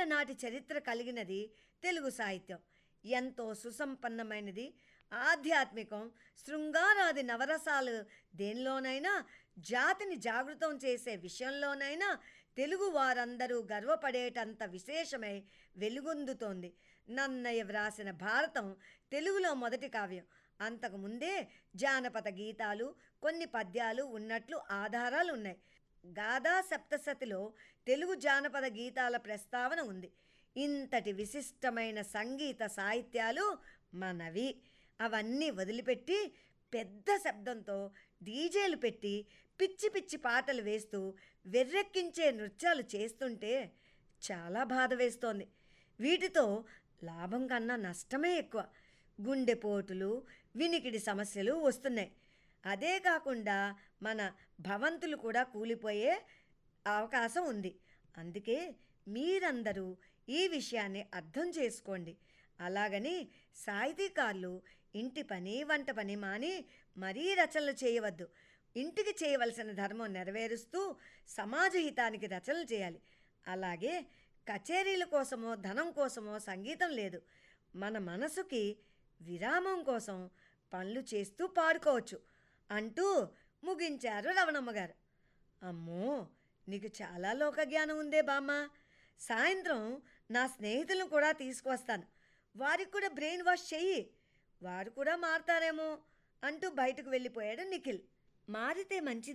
నాటి చరిత్ర కలిగినది తెలుగు సాహిత్యం ఎంతో సుసంపన్నమైనది ఆధ్యాత్మికం శృంగారాది నవరసాలు దేనిలోనైనా జాతిని జాగృతం చేసే విషయంలోనైనా తెలుగు వారందరూ గర్వపడేటంత విశేషమై వెలుగొందుతోంది నన్నయ్య వ్రాసిన భారతం తెలుగులో మొదటి కావ్యం అంతకుముందే జానపద గీతాలు కొన్ని పద్యాలు ఉన్నట్లు ఆధారాలు ఉన్నాయి గాథా సప్తసతిలో తెలుగు జానపద గీతాల ప్రస్తావన ఉంది ఇంతటి విశిష్టమైన సంగీత సాహిత్యాలు మనవి అవన్నీ వదిలిపెట్టి పెద్ద శబ్దంతో డీజేలు పెట్టి పిచ్చి పిచ్చి పాటలు వేస్తూ వెర్రెక్కించే నృత్యాలు చేస్తుంటే చాలా బాధ వేస్తోంది వీటితో లాభం కన్నా నష్టమే ఎక్కువ గుండెపోటులు వినికిడి సమస్యలు వస్తున్నాయి అదే కాకుండా మన భవంతులు కూడా కూలిపోయే అవకాశం ఉంది అందుకే మీరందరూ ఈ విషయాన్ని అర్థం చేసుకోండి అలాగని సాహితీకారులు ఇంటి పని వంట పని మాని మరీ రచనలు చేయవద్దు ఇంటికి చేయవలసిన ధర్మం నెరవేరుస్తూ సమాజ హితానికి రచనలు చేయాలి అలాగే కచేరీల కోసమో ధనం కోసమో సంగీతం లేదు మన మనసుకి విరామం కోసం పనులు చేస్తూ పాడుకోవచ్చు అంటూ ముగించారు రవణమ్మ గారు అమ్మో నీకు చాలా లోకజ్ఞానం ఉందే బామ్మ సాయంత్రం నా స్నేహితులను కూడా తీసుకువస్తాను వారికి కూడా బ్రెయిన్ వాష్ చెయ్యి వారు కూడా మారతారేమో అంటూ బయటకు వెళ్ళిపోయాడు నిఖిల్ మారితే మంచిది